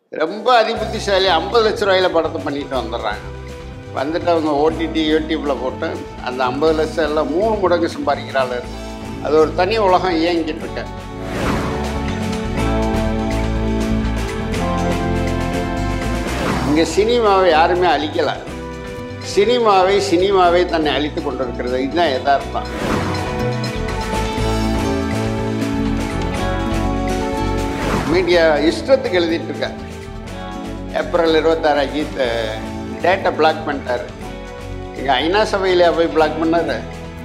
ரொம்ப அதிபுத்திசாலி ஐம்பது லட்ச ரூபாயில படத்தை பண்ணிட்டு வந்துடுறாங்க வந்துட்டு அவங்க ஓடிடி யூடியூப்பில் போட்டு அந்த ஐம்பது லட்சம் எல்லாம் மூணு மடங்கு சம்பாதிக்கிறாள் அது ஒரு தனி உலகம் இயங்கிட்டு இருக்க இங்கே சினிமாவை யாருமே அழிக்கலை சினிமாவை சினிமாவை தன்னை அழித்து கொண்டிருக்கிறது இதுதான் யதார்த்தம் மீடியா இஷ்டத்துக்கு எழுதிட்டு இருக்க ஏப்ரல் இருபத்தாறு அஜித் டேட்டை பிளாக் பண்ணிட்டாரு இங்கே ஐநா சபையிலே போய் பிளாக் பண்ணாரு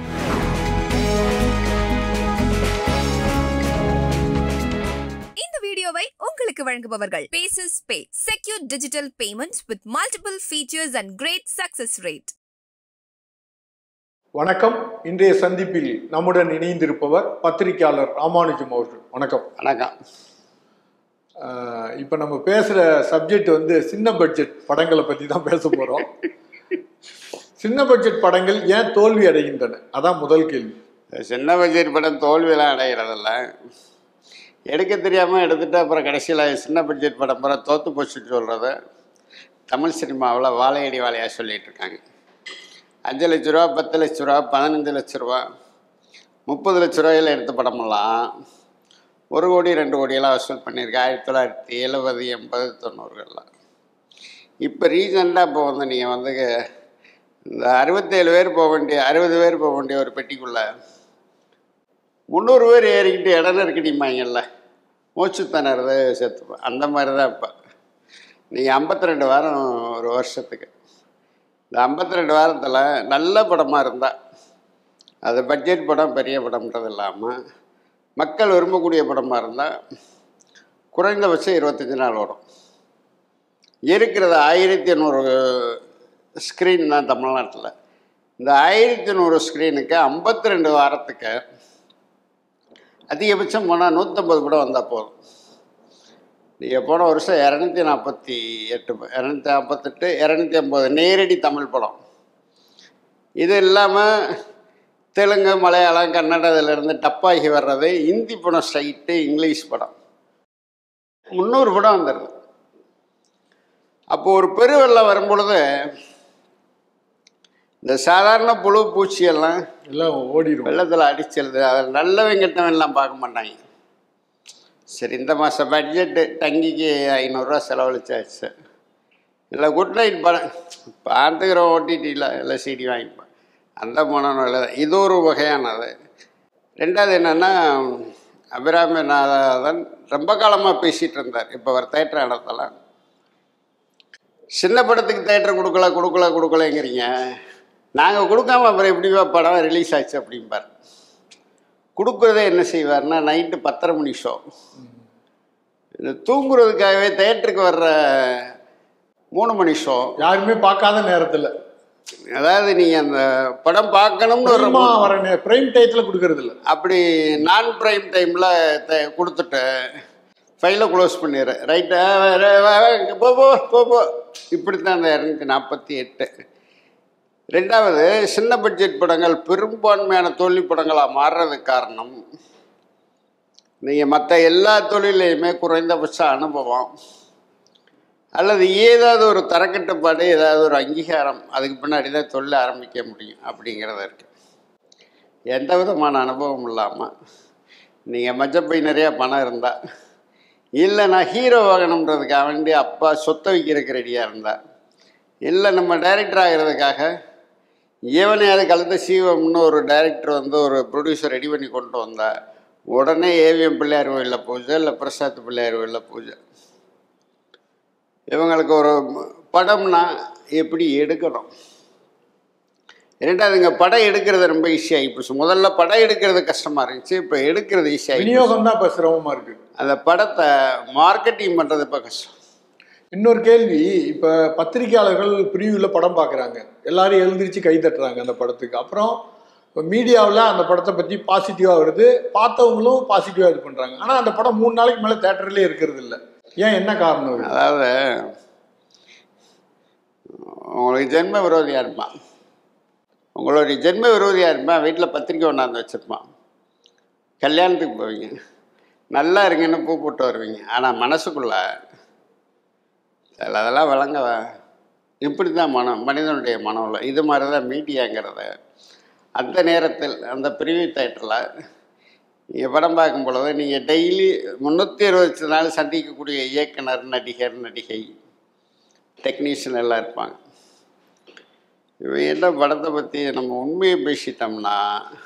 இந்த வீடியோவை உங்களுக்கு வழங்குபவர்கள் பேசஸ் பே secure digital payments with multiple features and great success rate வணக்கம் இன்றைய சந்திப்பில் நம்முடன் இணைந்திருப்பவர் பத்திரிகையாளர் ராமானுஜம் அவர்கள் வணக்கம் வணக்கம் அஹ், இப்ப நம்ம பேசுற சப்ஜெக்ட் வந்து சின்ன பட்ஜெட் படங்களை பத்தி தான் பேச போறோம் சின்ன பட்ஜெட் படங்கள் ஏன் தோல்வி அடைகின்றன அதான் முதல் கேள்வி சின்ன பட்ஜெட் படம் தோல்வியெல்லாம் அடைகிறதில்ல எடுக்க தெரியாமல் எடுத்துட்டு அப்புறம் கடைசியில் சின்ன பட்ஜெட் படம் பூரா தோற்று போச்சுன்னு சொல்கிறத தமிழ் சினிமாவில் வாழையடி வாழையாக சொல்லிட்டு இருக்காங்க அஞ்சு லட்ச ரூபா பத்து லட்ச ரூபா பதினஞ்சு லட்ச ரூபா முப்பது லட்ச ரூபாயில் எடுத்த படமெல்லாம் ஒரு கோடி ரெண்டு கோடியெல்லாம் வசூல் பண்ணியிருக்கு ஆயிரத்தி தொள்ளாயிரத்தி எழுபது எண்பது தொண்ணூறுகளில் இப்போ ரீசெண்டாக இப்போ வந்து நீங்கள் வந்து இந்த அறுபத்தேழு பேர் போக வேண்டிய அறுபது பேர் போக வேண்டிய ஒரு பெட்டிக்குள்ளே முந்நூறு பேர் ஏறிக்கிட்டு இடம் நெருக்கடிமாங்கல்ல மூச்சு திணறது செத்துப்போம் அந்த மாதிரி தான் இப்போ நீங்கள் ஐம்பத்தி ரெண்டு வாரம் ஒரு வருஷத்துக்கு இந்த ஐம்பத்தி ரெண்டு வாரத்தில் நல்ல படமாக இருந்தால் அது பட்ஜெட் படம் பெரிய படம்ன்றது இல்லாமல் மக்கள் விரும்பக்கூடிய படமாக இருந்தால் குறைந்தபட்சம் இருபத்தஞ்சி நாள் ஓடும் இருக்கிறது ஆயிரத்தி எண்ணூறு ஸ்க்ரீன் தான் தமிழ்நாட்டில் இந்த ஆயிரத்தி நூறு ஸ்க்ரீனுக்கு ஐம்பத்தி ரெண்டு வாரத்துக்கு அதிகபட்சம் போனால் நூற்றம்பது படம் வந்தால் போதும் நீங்கள் போன வருஷம் இரநூத்தி நாற்பத்தி எட்டு இரநூத்தி நாற்பத்தெட்டு இரநூத்தி ஐம்பது நேரடி தமிழ் படம் இது இல்லாமல் தெலுங்கு மலையாளம் கன்னடம் இதிலிருந்து டப்பாகி வர்றது ஹிந்தி படம் ஸ்ட்ரைட்டு இங்கிலீஷ் படம் முந்நூறு படம் வந்துடுது அப்போ ஒரு பெருவெள்ளம் வரும்பொழுது இந்த சாதாரண புழு பூச்சியெல்லாம் எல்லாம் ஓடிடும் வெள்ளத்தில் அடிச்சிருது அதில் நல்லவன் கெட்டவன்லாம் பார்க்க மாட்டாங்க சரி இந்த மாதம் பட்ஜெட்டு டங்கிக்கு ஐநூறுரூவா செலவழிச்சாச்சு இல்லை குட் நைட் படம் பார்த்துக்கிறோம் ஓடிடியில் இல்லை சிடி வாங்கிப்போம் அந்த படம் நல்லது இது ஒரு வகையானது ரெண்டாவது என்னென்னா அபிராமிநாதன் ரொம்ப காலமாக பேசிகிட்டு இருந்தார் இப்போ அவர் தேட்டர் இடத்துல சின்ன படத்துக்கு தேட்டர் கொடுக்கல கொடுக்கல கொடுக்கலங்கிறீங்க நாங்கள் கொடுக்காம அப்புறம் எப்படிவா படம் ரிலீஸ் ஆச்சு அப்படிம்பார் கொடுக்குறதே என்ன செய்வார்னா நைட்டு பத்தரை மணி ஷோ இது தூங்குறதுக்காகவே தேட்டருக்கு வர்ற மூணு மணி ஷோ யாருமே பார்க்காத நேரத்துல அதாவது நீங்கள் அந்த படம் பார்க்கணும்னு ஒரு சும்மா வர பிரைம் டயத்துல கொடுக்கறது இல்ல அப்படி நான் ப்ரைம் டைமில் கொடுத்துட்டு ஃபைலை க்ளோஸ் பண்ணிடுறேன் ரைட்டா போ போ போ போ இப்படி தான் அந்த இரநூத்தி நாற்பத்தி எட்டு ரெண்டாவது சின்ன பட்ஜெட் படங்கள் பெரும்பான்மையான தோல்வி படங்களாக மாறுறதுக்கு காரணம் நீங்கள் மற்ற எல்லா தொழிலையுமே குறைந்தபட்ச அனுபவம் அல்லது ஏதாவது ஒரு தரக்கட்டுப்பாடு ஏதாவது ஒரு அங்கீகாரம் அதுக்கு பின்னாடி தான் தொழில் ஆரம்பிக்க முடியும் அப்படிங்கிறத இருக்குது எந்த விதமான அனுபவம் இல்லாமல் நீங்கள் மஞ்சப்பை நிறையா பணம் இருந்தால் இல்லை நான் ஹீரோ ஆகணுன்றதுக்காக வேண்டி அப்பா சொத்தை வைக்கிறதுக்கு ரெடியாக இருந்தா இல்லை நம்ம டைரக்டர் ஆகிறதுக்காக ஏவனையாவது கலந்த சீவம்னு ஒரு டைரக்டர் வந்து ஒரு ப்ரொடியூசர் ரெடி பண்ணி கொண்டு வந்தா உடனே ஏவிஎம் பிள்ளையார் கோயிலில் பூஜை இல்லை பிரசாத் பிள்ளையார் கோயிலில் பூஜை இவங்களுக்கு ஒரு படம்னா எப்படி எடுக்கணும் இரண்டாவது இங்கே படம் எடுக்கிறது ரொம்ப ஈஸியாகி போச்சு முதல்ல படம் எடுக்கிறது கஷ்டமாக இருந்துச்சு இப்போ எடுக்கிறது ஈஸியாகி விநியோகம் தான் இப்ப சிரமமா இருக்கு அந்த படத்தை மார்க்கெட்டிங் பண்ணுறது இப்போ கஷ்டம் இன்னொரு கேள்வி இப்ப பத்திரிகையாளர்கள் பிரிவுல படம் பார்க்கறாங்க எல்லாரும் எழுந்திருச்சு கை தட்டுறாங்க அந்த படத்துக்கு அப்புறம் இப்போ மீடியாவில் அந்த படத்தை பற்றி பாசிட்டிவாக வருது பார்த்தவங்களும் பாசிட்டிவாக இது பண்ணுறாங்க ஆனால் அந்த படம் மூணு நாளைக்கு மேலே தேட்டர்லேயே இருக்கிறது இல்லை ஏன் என்ன காரணம் இது? அதாவது உங்களுக்கு ஜென்ம விரோதியாக இருப்பான் உங்களுடைய ஜென்ம விரோதியாக இருப்பான் வீட்டில் பத்திரிக்கை கொண்டாந்து வச்சுருப்பான் கல்யாணத்துக்கு போவீங்க நல்லா இருங்கன்னு பூ போட்டு வருவீங்க ஆனால் மனசுக்குள்ள அதில் அதெல்லாம் விளங்க இப்படி தான் மனம் மனிதனுடைய மனம்ல இது மாதிரி தான் மீடியாங்கிறத அந்த நேரத்தில் அந்த பிரிவு தேட்டரில் நீங்கள் படம் பார்க்கும் பொழுது நீங்கள் டெய்லி முந்நூற்றி இருபத்தி நாள் சந்திக்கக்கூடிய இயக்குனர் நடிகர் நடிகை டெக்னீஷியன் எல்லாம் இருப்பாங்க இவன் என்ன படத்தை பற்றி நம்ம உண்மையை பேசிட்டோம்னா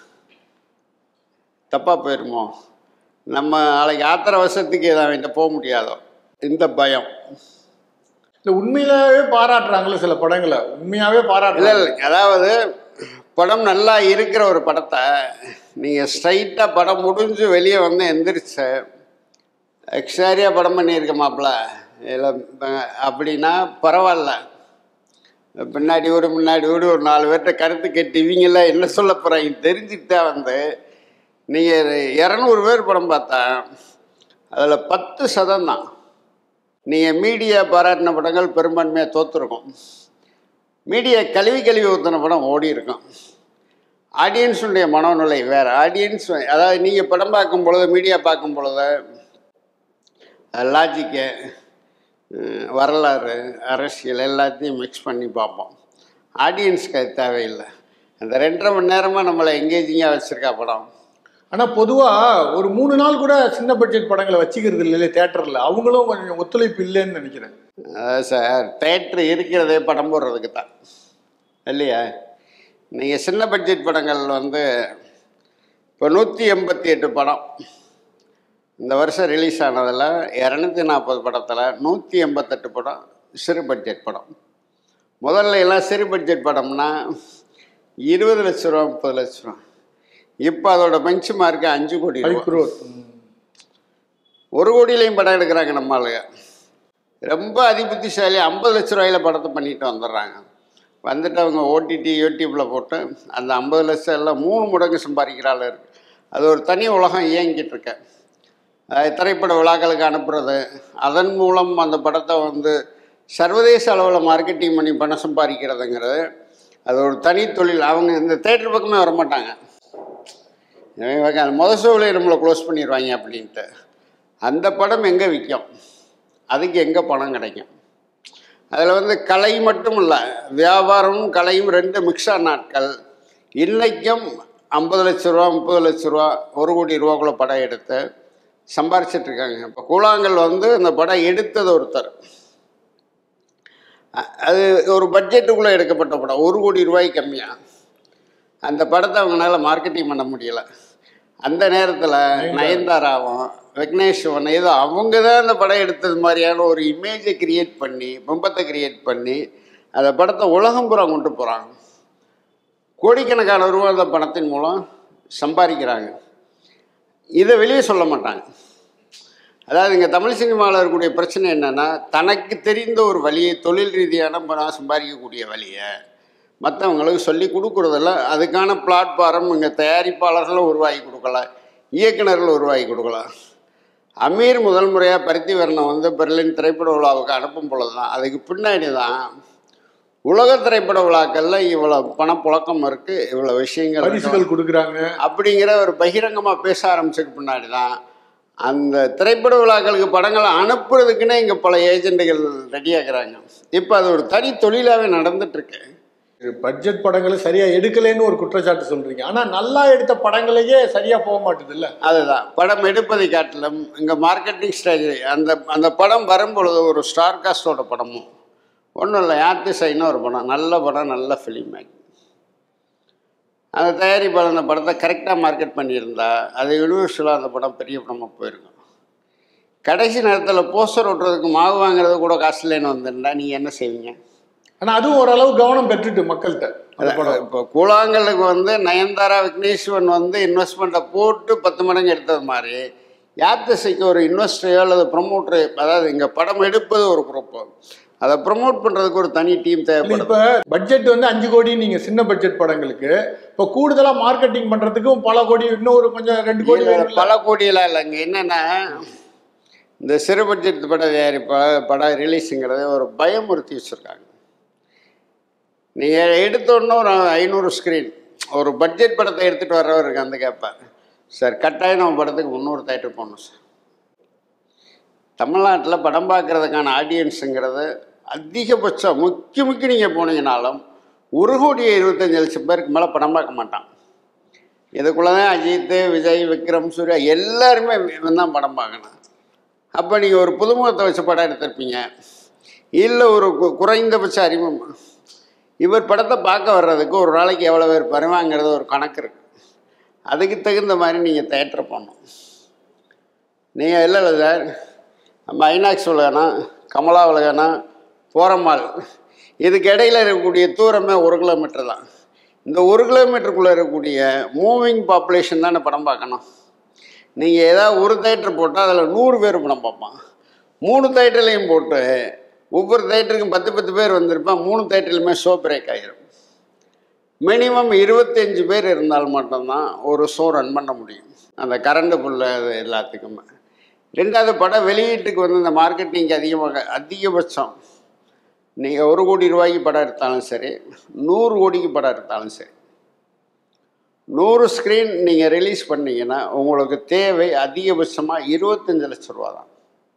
தப்பாக போயிருமோ நம்ம நாளைக்கு ஆத்திர அவசரத்துக்கு அவன்கிட்ட போக முடியாதோ இந்த பயம் இந்த உண்மையிலேயே பாராட்டுறாங்களே சில படங்களை உண்மையாவே இல்லை பாராட்டுறாங்க இல்லை அதாவது படம் நல்லா இருக்கிற ஒரு படத்தை நீங்கள் ஸ்ட்ரைட்டாக படம் முடிஞ்சு வெளியே வந்து எந்திரிச்சு எக்ஸ்ட்ராரியாக படம் பண்ணியிருக்க மாப்பிள்ள இல்லை அப்படின்னா பரவாயில்ல பின்னாடி ஒரு முன்னாடி ஒரு ஒரு நாலு பேர்கிட்ட கருத்து கேட்டு இவங்கெல்லாம் என்ன சொல்ல போகிறாங்க தெரிஞ்சுக்கிட்டா வந்து நீங்கள் இரநூறு பேர் படம் பார்த்தா அதில் பத்து சதம் தான் நீங்கள் மீடியா பாராட்டின படங்கள் பெரும்பான்மையாக தோற்றுருக்கும் மீடியா கழுவி கழுவி ஊற்றின படம் ஓடி இருக்கும் ஆடியன்ஸுடைய மனோநிலை வேறு ஆடியன்ஸ் அதாவது நீங்கள் படம் பார்க்கும் பொழுது மீடியா பார்க்கும் பொழுது லாஜிக்கு வரலாறு அரசியல் எல்லாத்தையும் மிக்ஸ் பண்ணி பார்ப்போம் ஆடியன்ஸ்க்கு அது தேவையில்லை அந்த ரெண்டரை மணி நேரமாக நம்மளை எங்கேஜிங்காக வச்சுருக்கா படம் ஆனா பொதுவா ஒரு மூணு நாள் கூட சின்ன பட்ஜெட் படங்களை வச்சுக்கிறது இல்லை தேட்டர்ல அவங்களும் கொஞ்சம் ஒத்துழைப்பு இல்லைன்னு நினைக்கிறேன் அதாவது சார் தேட்ரு இருக்கிறதே படம் போடுறதுக்கு தான் இல்லையா நீங்கள் சின்ன பட்ஜெட் படங்கள் வந்து இப்போ நூற்றி எண்பத்தி எட்டு படம் இந்த வருஷம் ரிலீஸ் ஆனதில் இரநூத்தி நாற்பது படத்தில் நூற்றி எண்பத்தெட்டு படம் சிறு பட்ஜெட் படம் முதல்ல எல்லாம் சிறு பட்ஜெட் படம்னா இருபது லட்ச ரூபா முப்பது லட்ச ரூபா இப்போ அதோட பெஞ்ச் மார்க்கு அஞ்சு கோடி ஃபைவ் ரூபா குரோர் ஒரு கோடியிலையும் படம் எடுக்கிறாங்க நம்ம ஆளுங்க ரொம்ப அதிபுத்திசாலி ஐம்பது லட்ச ரூபாயில படத்தை பண்ணிட்டு வந்துடுறாங்க வந்துட்டு அவங்க ஓடிடி யூடியூப்பில் போட்டு அந்த ஐம்பது லட்சம் எல்லாம் மூணு மடங்கு சம்பாதிக்கிற ஆள் இருக்கு அது ஒரு தனி உலகம் இயங்கிட்டு இருக்கு அஹ் திரைப்பட விழாக்களுக்கு அனுப்புறது அதன் மூலம் அந்த படத்தை வந்து சர்வதேச அளவில் மார்க்கெட்டிங் பண்ணி பணம் சம்பாதிக்கிறதுங்கிறது அது ஒரு தனி தொழில் அவங்க இந்த தேட்டர் பக்கமே வரமாட்டாங்க இவங்க அந்த முத ஷோவிலே நம்மளை க்ளோஸ் பண்ணிடுவாங்க அப்படின்ட்டு அந்த படம் எங்கே விற்கும் அதுக்கு எங்கே பணம் கிடைக்கும் அதில் வந்து கலை மட்டும் இல்லை வியாபாரமும் கலையும் ரெண்டு மிக்ஸான நாட்கள் இன்றைக்கும் ஐம்பது லட்ச ரூபா முப்பது லட்ச ரூபா ஒரு கோடி ரூபாக்குள்ள படம் எடுத்து சம்பாரிச்சிட்டு இருக்காங்க இப்போ கூழாங்கல் வந்து இந்த படம் எடுத்தது ஒருத்தர் அ- அது ஒரு பட்ஜெட்டுக்குள்ளே எடுக்கப்பட்ட படம் ஒரு கோடி ரூபாய் கம்மியாக அந்த படத்தை அவங்களால மார்க்கெட்டிங் பண்ண முடியல அந்த நேரத்தில் நயன்தாராவும் விக்னேஷ்வன் ஏதோ அவங்க தான் அந்த படம் எடுத்தது மாதிரியான ஒரு இமேஜை கிரியேட் பண்ணி பிம்பத்தை கிரியேட் பண்ணி அந்த படத்தை உலகம் பூரா கொண்டு போகிறாங்க கோடிக்கணக்கான ரூபா அந்த பணத்தின் மூலம் சம்பாதிக்கிறாங்க இதை வெளியே சொல்ல மாட்டாங்க அதாவது இங்கே தமிழ் சினிமாவில் இருக்கக்கூடிய பிரச்சனை என்னென்னா தனக்கு தெரிந்த ஒரு வழியை தொழில் ரீதியான பணம் சம்பாதிக்கக்கூடிய வழியை மற்றவங்களுக்கு சொல்லி கொடுக்குறதில்ல அதுக்கான பிளாட்ஃபாரம் இங்கே தயாரிப்பாளர்களும் உருவாக்கி கொடுக்கல இயக்குனர்கள் உருவாக்கி கொடுக்கல அமீர் முதல் முறையாக பருத்திவரணம் வந்து பெர்லின் திரைப்பட விழாவுக்கு அனுப்பும் பொழுது தான் அதுக்கு பின்னாடி தான் உலக திரைப்பட விழாக்களில் இவ்வளோ பணப்புழக்கம் இருக்குது இவ்வளோ விஷயங்கள் இருக்கு. பரிசுகள் கொடுக்குறாங்க அப்படிங்கிற ஒரு பகிரங்கமாக பேச ஆரம்பிச்சதுக்கு பின்னாடி தான் அந்த திரைப்பட விழாக்களுக்கு படங்களை அனுப்புறதுக்குன்னே இங்கே பல ஏஜெண்டுகள் ரெடியாகிறாங்க இப்போ அது ஒரு தனி தொழிலாகவே நடந்துட்டுருக்கு பட்ஜெட் படங்களை சரியா எடுக்கலைன்னு ஒரு குற்றச்சாட்டு சொல்றீங்க ஆனா நல்லா எடுத்த படங்களையே சரியா போக மாட்டுது இல்ல அதுதான் படம் எடுப்பதை காட்டிலும் இங்கே மார்க்கெட்டிங் ஸ்ட்ராட்டஜி அந்த அந்த படம் வரும்பொழுது ஒரு ஸ்டார் காஸ்டோட படமும் ஒன்றும் இல்லை யாத்திசைன்னு ஒரு படம் நல்ல படம் நல்ல ஃபிலிம் மேக்கிங் அந்த தயாரிப்பாளர் அந்த படத்தை கரெக்டாக மார்க்கெட் பண்ணியிருந்தா அது யூனிவர்சலாக அந்த படம் பெரிய படமாக போயிருக்கும் கடைசி நேரத்தில் போஸ்டர் ஒட்டுறதுக்கு மாவு வாங்குறது கூட காசு இல்லைன்னு வந்திருந்தா நீங்கள் என்ன செய்வீங்க ஆனா அதுவும் ஓரளவு கவனம் பெற்றுட்டு மக்கள்கிட்ட அந்த படம் இப்போ கூழாங்கல்லுக்கு வந்து நயன்தாரா விக்னேஸ்வரன் வந்து இன்வெஸ்ட்மெண்ட்டை போட்டு பத்து மடங்கு எடுத்தது மாதிரி யாத்திசைக்கு ஒரு இன்வெஸ்டரையோ அல்லது ப்ரொமோட்டர் அதாவது இங்கே படம் எடுப்பது ஒரு குரூப்பு அதை ப்ரொமோட் பண்ணுறதுக்கு ஒரு தனி டீம் தேவைப்படுது இப்ப பட்ஜெட் வந்து அஞ்சு கோடி நீங்க சின்ன பட்ஜெட் படங்களுக்கு இப்ப கூடுதலா மார்க்கெட்டிங் பண்றதுக்கும் பல கோடி இன்னொரு கொஞ்சம் ரெண்டு கோடி இல்ல, வேணும்ல? பல கோடியெல்லாம் இல்லைங்க என்னென்னா இந்த சிறு பட்ஜெட் பட தயாரிப்ப படம் ரிலீஸுங்கிறத ஒரு பயமுறுத்தி வச்சுருக்காங்க நீங்கள் எடுத்தோடனே ஒரு ஐநூறு ஸ்க்ரீன் ஒரு பட்ஜெட் படத்தை எடுத்துகிட்டு வர்றவருக்கு அந்த கேட்பார் சார் கட்டாயம் நம்ம படத்துக்கு முந்நூறு தேட்டர் போகணும் சார் தமிழ்நாட்டில் படம் பார்க்குறதுக்கான ஆடியன்ஸுங்கிறது அதிகபட்சம் முக்கிய முக்கிய நீங்கள் போனீங்கனாலும் ஒரு கோடி இருபத்தஞ்சு லட்சம் பேருக்கு மேலே படம் பார்க்க மாட்டான் இதுக்குள்ளே தான் அஜித் விஜய் விக்ரம் சூர்யா எல்லாருமே இவன் தான் படம் பார்க்கணும் அப்போ நீங்கள் ஒரு புதுமுகத்தை வச்சு படம் எடுத்திருப்பீங்க இல்லை ஒரு கு- குறைந்தபட்ச அறிமுகம் இவர் படத்தை பார்க்க வர்றதுக்கு ஒரு நாளைக்கு எவ்வளோ பேர் வருவாங்கிறது ஒரு கணக்கு இருக்குது அதுக்கு தகுந்த மாதிரி நீங்கள் தேட்டர் போகணும் நீங்கள் இல்லை இல்லை சார் நம்ம ஐநாக்ஸ் உலகனா கமலா உலகனா போரமால் இதுக்கு இடையில இருக்கக்கூடிய தூரமே ஒரு கிலோமீட்டர் தான் இந்த ஒரு கிலோமீட்டருக்குள்ளே இருக்கக்கூடிய மூவிங் பாப்புலேஷன் தானே படம் பார்க்கணும் நீங்கள் ஏதாவது ஒரு தேட்டர் போட்டால் அதில் நூறு பேர் படம் பார்ப்பான் மூணு தேட்டர்லையும் போட்டு ஒவ்வொரு தேட்டருக்கும் பத்து பத்து பேர் வந்திருப்பான் மூணு தேட்டர்லையுமே ஷோ பிரேக் ஆகிரும் மினிமம் இருபத்தஞ்சு பேர் இருந்தால் மட்டும்தான் ஒரு ஷோ ரன் பண்ண முடியும் அந்த கரண்ட் புல்ல அது எல்லாத்துக்குமே ரெண்டாவது படம் வெளியீட்டுக்கு வந்து இந்த மார்க்கெட்டிங் அதிகமாக அதிகபட்சம் நீங்கள் ஒரு கோடி ரூபாய்க்கு படம் எடுத்தாலும் சரி நூறு கோடிக்கு படம் எடுத்தாலும் சரி நூறு ஸ்க்ரீன் நீங்கள் ரிலீஸ் பண்ணீங்கன்னா உங்களுக்கு தேவை அதிகபட்சமாக இருபத்தஞ்சு லட்ச ரூபா தான்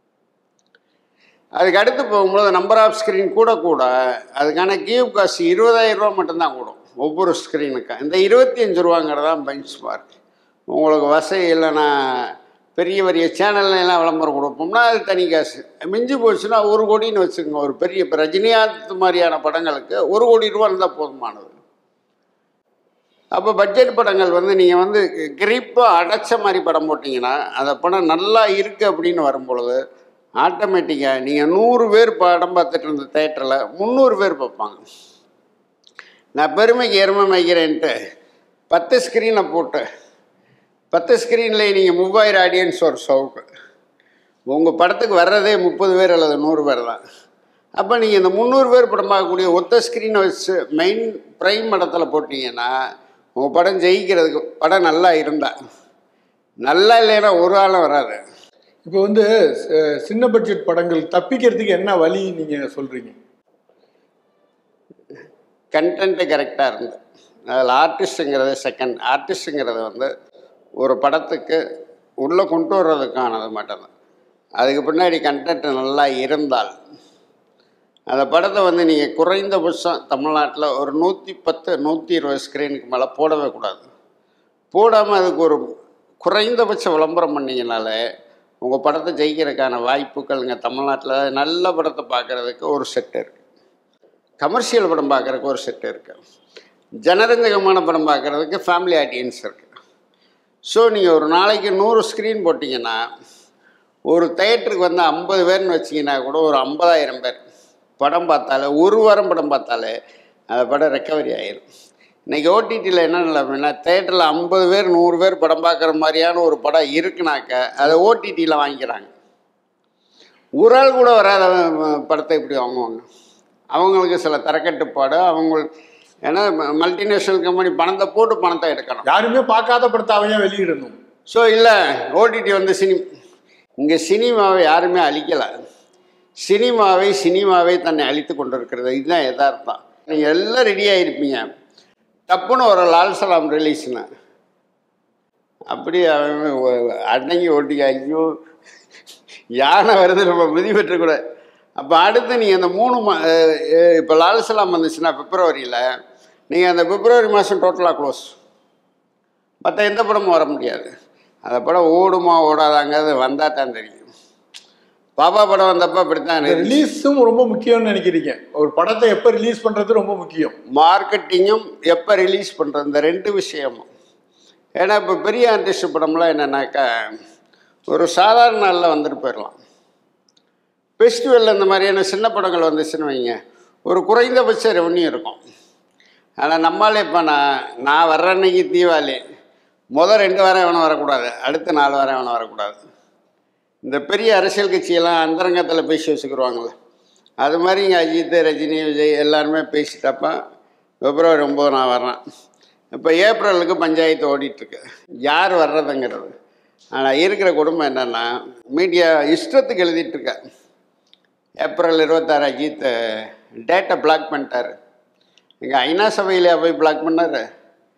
அதுக்கு அடுத்து போகும்போது நம்பர் ஆஃப் ஸ்க்ரீன் கூட கூட அதுக்கான கியூப் காசு இருபதாயிரம் ரூபா மட்டும்தான் கூடும் ஒவ்வொரு ஸ்க்ரீனுக்கும் இந்த இருபத்தி அஞ்சு ரூபாங்கிறது தான் பெஞ்ச் மார்க் உங்களுக்கு வசதி இல்லைன்னா பெரிய பெரிய சேனல்ல எல்லாம் விளம்பரம் கொடுப்போம்னா அது தனி காசு மிஞ்சி போச்சுன்னா ஒரு கோடின்னு வச்சுக்கோங்க ஒரு பெரிய இப்போ ரஜினிகாந்த் மாதிரியான படங்களுக்கு ஒரு கோடி ரூபா இருந்தால் போதுமானது அப்போ பட்ஜெட் படங்கள் வந்து நீங்கள் வந்து கிரிப்பாக அடைச்ச மாதிரி படம் போட்டிங்கன்னா அந்த படம் நல்லா இருக்குது அப்படின்னு வரும்பொழுது ஆட்டோமேட்டிக்காக நீங்கள் நூறு பேர் படம் பார்த்துட்டு இருந்த தேட்டரில் முந்நூறு பேர் பார்ப்பாங்க நான் பெருமைக்கு எருமை மேய்க்கிறேன்ட்டு பத்து ஸ்க்ரீனை போட்டு பத்து ஸ்க்ரீன்லேயே நீங்கள் மூவாயிரம் ஆடியன்ஸ் ஒரு ஷோவுக்கு உங்கள் படத்துக்கு வர்றதே முப்பது பேர் அல்லது நூறு பேர் தான் அப்போ நீங்கள் இந்த முந்நூறு பேர் படம் பார்க்கக்கூடிய ஒத்த ஸ்க்ரீனை வச்சு மெயின் ப்ரைம் இடத்துல போட்டிங்கன்னா உங்கள் படம் ஜெயிக்கிறதுக்கு படம் நல்லா இருந்தா நல்லா இல்லைன்னா ஒரு ஆளும் வராது இப்போ வந்து அஹ், சின்ன பட்ஜெட் படங்கள் தப்பிக்கிறதுக்கு என்ன வழி நீங்க சொல்றீங்க கண்டென்ட்டு கரெக்டாக இருந்து அதில் ஆர்டிஸ்ட்டுங்கிறது செகண்ட் ஆர்டிஸ்ட்டுங்கிறது வந்து ஒரு படத்துக்கு உள்ளே கொண்டு வர்றதுக்கானது மட்டும்தான் அதுக்கு பின்னாடி கண்டென்ட் நல்லா இருந்தால் அந்த படத்தை வந்து நீங்கள் குறைந்தபட்சம் தமிழ்நாட்டில் ஒரு நூற்றி பத்து நூற்றி இருபது ஸ்க்ரீனுக்கு மேலே போடவே கூடாது போடாமல் அதுக்கு ஒரு குறைந்தபட்ச விளம்பரம் பண்ணீங்கனாலே உங்கள் படத்தை ஜெயிக்கிறதுக்கான வாய்ப்புகள் இங்கே தமிழ்நாட்டில் நல்ல படத்தை பார்க்குறதுக்கு ஒரு செட் இருக்குது கமர்ஷியல் படம் பார்க்குறதுக்கு ஒரு செட் இருக்குது ஜனரஞ்சகமான படம் பார்க்குறதுக்கு ஃபேமிலி ஆடியன்ஸ் இருக்குது ஸோ நீங்கள் ஒரு நாளைக்கு நூறு ஸ்க்ரீன் போட்டிங்கன்னா ஒரு தேட்டருக்கு வந்து ஐம்பது பேர்னு வச்சிங்கன்னா கூட ஒரு ஐம்பதாயிரம் பேர் படம் பார்த்தாலே ஒரு வாரம் படம் பார்த்தாலே அந்த படம் ரெக்கவரி ஆயிரும் இன்றைக்கி ஓடிடியில் என்ன நிலைமைன்னா தேட்டரில் ஐம்பது பேர் நூறு பேர் படம் பார்க்குற மாதிரியான ஒரு படம் இருக்குனாக்க அதை ஓடிடியில் வாங்கிக்கிறாங்க ஒரு ஆள் கூட வராத அஹ், படத்தை இப்படி வாங்குவாங்க அவங்களுக்கு சில தரக்கட்டுப்பாடு அவங்க ஏன்னா மல்டிநேஷனல் கம்பெனி பணத்தை போட்டு பணத்தை எடுக்கணும் யாருமே பார்க்காத படத்தை அவன் ஏன் வெளியிடணும் ஸோ இல்லை ஓடிடி வந்து சினி இங்கே சினிமாவை யாருமே அழிக்கலை சினிமாவை சினிமாவை தன்னை அழித்து கொண்டு இருக்கிறது இதுதான் யதார்த்தம் நீங்கள் எல்லாம் ரெடியாக இருப்பீங்க டப்புன்னு ஒரு லால் சலாம் ரிலீஸ்னு அப்படி அவன் ஒ- அடங்கி ஓட்டிக்க ஐயோ யானை வருது நம்ம மிதி பெற்ற கூட அப்போ அடுத்து நீங்கள் அந்த மூணு மா இப்போ லால் சலாம் வந்துச்சுன்னா பிப்ரவரியில் நீங்கள் அந்த பிப்ரவரி மாதம் டோட்டலாக க்ளோஸ் மற்ற எந்த படமும் வர முடியாது அந்த படம் ஓடுமா ஓடாதாங்கிறது வந்தால் தான் தெரியும் பாப்பா படம் வந்தப்போ அப்படித்தான் இருந்துச்சு. ரிலீஸும் ரொம்ப முக்கியம்னு நினைக்கிறீங்க ஒரு படத்தை எப்போ ரிலீஸ் பண்றது ரொம்ப முக்கியம் மார்க்கெட்டிங்கும் எப்போ ரிலீஸ் பண்ணுறது இந்த ரெண்டு விஷயமும் ஏன்னா இப்போ பெரிய ஆர்டிஸ்ட் படம்லாம் என்னன்னாக்கா ஒரு சாதாரண நாளில் வந்துட்டு போயிடலாம் ஃபெஸ்டிவலில் இந்த மாதிரியான சின்ன படங்கள் வந்துச்சுன்னு வைங்க ஒரு குறைந்தபட்ச ரெவன்யூ இருக்கும் ஆனால் நம்மளால் இப்போ நான் நான் வர்ற அன்னைக்கு தீபாவளி முதல் ரெண்டு வாரம் எவனும் வரக்கூடாது அடுத்த நாலு வாரம் எவனும் வரக்கூடாது இந்த பெரிய அரசியல் கட்சியெல்லாம் அந்தரங்கத்தில் பேசி வச்சுக்கிடுவாங்களே அது மாதிரி இங்கே அஜித் ரஜினி விஜய் எல்லாருமே பேசிட்டப்ப பிப்ரவரி ஒம்பது நான் வர்றேன் இப்போ ஏப்ரலுக்கு பஞ்சாயத்து ஓடிட்டுருக்கு யார் வர்றதுங்கிறது ஆனால் இருக்கிற குடும்பம் என்னென்னா மீடியா இஷ்டத்துக்கு எழுதிட்டுருக்க ஏப்ரல் இருபத்தாறு அஜித் டேட்டை பிளாக் பண்ணிட்டாரு இங்கே ஐநா சபையில் போய் பிளாக் பண்ணார்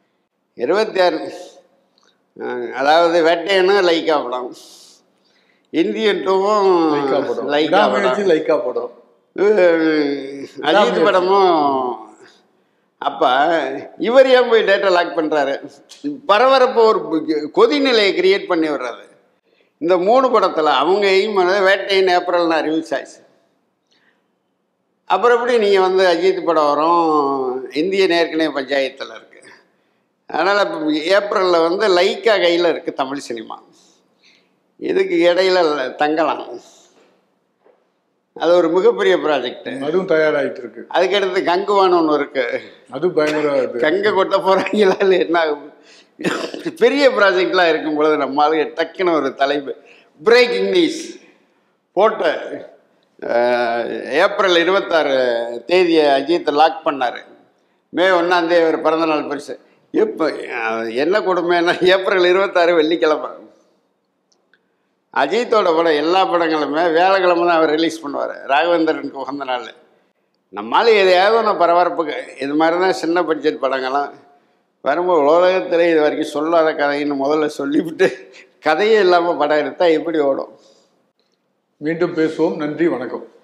இருபத்தி ஆறு அதாவது வெட்டையனும் லைக்கா படம் இந்தியன் டூவும் லைக்கா படம் லைக்கா படம் விடாமுயற்சி லைக்கா படம் அஹ் அஜித் படமும் அப்ப இவர் ஏன் போய் டேட்டா லாக் பண்றாரு பரபரப்பு ஒரு கொதிநிலையை கிரியேட் பண்ணி விடுறது இந்த மூணு படத்துல அவங்க எய்ம் பண்ணது வேட்டையின் ஏப்ரல்னு ரிலீஸ் ஆச்சு அப்புறம் எப்படி நீங்கள் வந்து அஜித் படம் வரும் இந்திய ஏற்கனவே பஞ்சாயத்தில் இருக்கு அதனால் இப்போ ஏப்ரலில் வந்து லைக்கா கையில் இருக்குது தமிழ் சினிமா இதுக்கு இடையில தங்கலாம் அது ஒரு மிகப்பெரிய ப்ராஜெக்ட் அதுவும் தயாராயிட்டு இருக்கு அதுக்கடுத்து கங்குவான் ஒன்று இருக்கு அது பயங்கர இது கங்கை கொட்ட போகிறாங்களா இல்லை என்ன ஆகும்? பெரிய ப்ராஜெக்ட்லாம் இருக்கும் பொழுது நம்ம ஆளுங்க டக்குன்னு ஒரு தலைப்பு பிரேக்கிங் நியூஸ் போட்ட அஹ், ஏப்ரல் இருபத்தாறு தேதியை அஜித்தை லாக் பண்ணார் மே ஒன்றாந்தேதி ஒரு பிறந்தநாள் பரிசு இப்போ என்ன கொடுமைன்னா ஏப்ரல் இருபத்தாறு வெள்ளிக்கிழமை அஜித்தோட படம் எல்லா படங்களுமே வேலைக்கிழமை தான் அவர் ரிலீஸ் பண்ணுவார் ராகவேந்திரனுக்கு உகந்த நாள் நம்மளால எதையாவது ஒன்று பரபரப்புக்கு இது மாதிரி தான் சின்ன பட்ஜெட் படங்கள்லாம் வரும்போது உலகத்தில் இது வரைக்கும் சொல்லாத கதைன்னு முதல்ல சொல்லிவிட்டு கதையே இல்லாமல் படம் எடுத்தால் எப்படி ஓடும் மீண்டும் பேசுவோம் நன்றி வணக்கம்